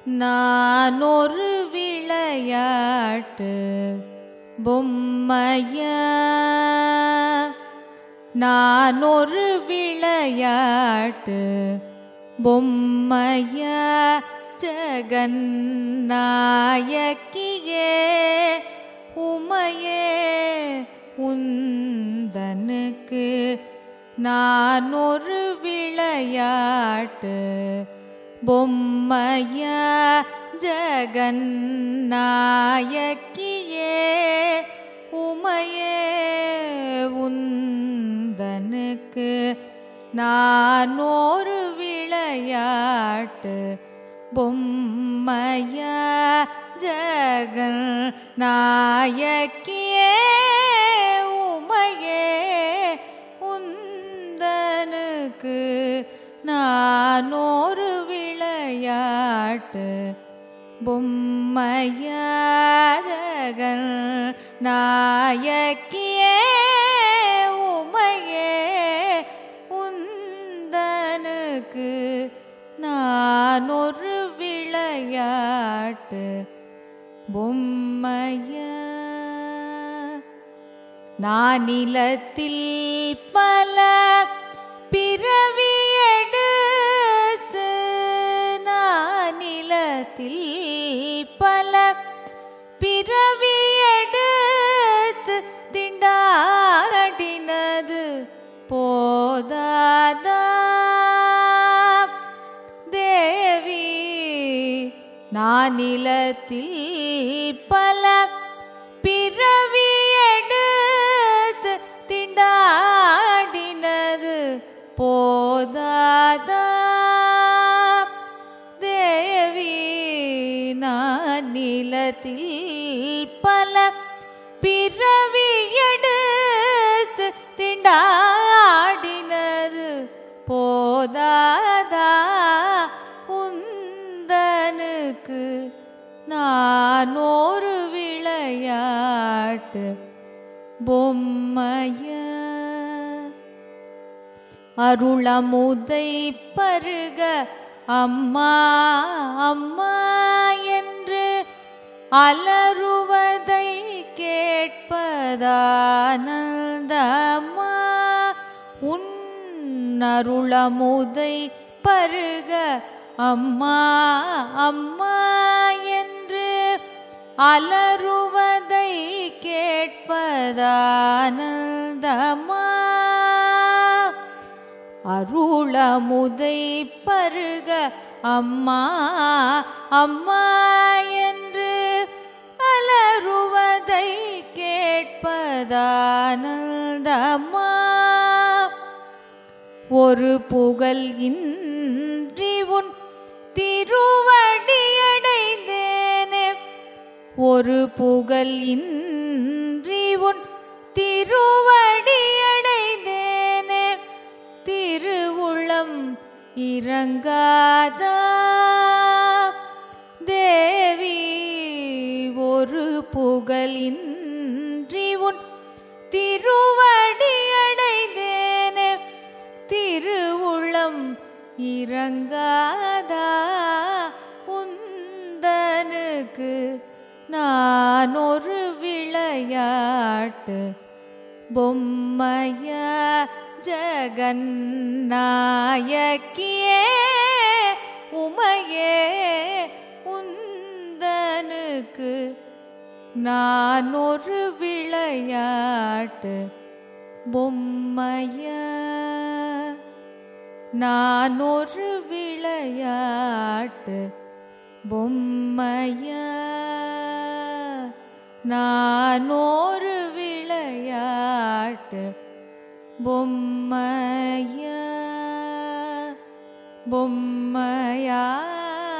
நான் ஒரு விளையாட்டு பொம்மைய நான் ஒரு விளையாட்டு பொம்மைய ஜெகநாயகியே உமையே உந்தனுக்கு நான் ஒரு விளையாட்டு பொம்மைய ஜெகநாயகியே உமையே உந்தனுக்கு நான் ஒரு விளையாட்டு பொம்மைய ஜெகன் நாயக்கியே உமையே உந்தனுக்கு நான் ஒரு விளையாட்டு பொம்மைய ஜெகன் நாயக்கியே உமையே உந்தனுக்கு நான் ஒரு விளையாட்டு பொம்மைய நானிலத்தில் பல பிறவி எடுத்து நானிலத்தில் பல பிறவி எடுத்து திண்டாடினது போதாதா தேவி நானிலத்தில் பல பிறவி எடுத்து திண்டாடினது போதாதா தேவி நானிலத்தில் பல பிறவி எடுத்து திண்டாடினது போதாதா உந்தனுக்கு நான் ஒரு விளையாட்டு பொம்மைய அருளமுதை பருக அம்மா அம்மா என்று அலறுவதை கேட்பதானந்தம்மா உன் அருளமுதை பருக அம்மா அம்மா என்று அலறுவதை கேட்பதானந்தம்மா அருளமுதை பருக அம்மா அம்மா என்று அலறுவதை கேட்பதானந்தம்மா ஒரு புகழ் இன்றி உன் திருவடியடைந்தேனே ஒரு புகழ் இன்றி உன் திருவடியடைந்தேனே திருவுளம் இறங்காதா தேவி ஒரு புகழின்றி உன் திருவடியடைந்தேனே திருவுளம் இறங்காதா உந்தனுக்கு நான் ஒரு விளையாட்டு பொம்மைய ஜெகநாயக்கியே உமையே உந்தனுக்கு நான் ஒரு விளையாட்டு பொம்மைய நான் ஒரு விளையாட்டு பொம்மைய நான் ஒரு விளையாட்டு பொம்மைய பொம்மையா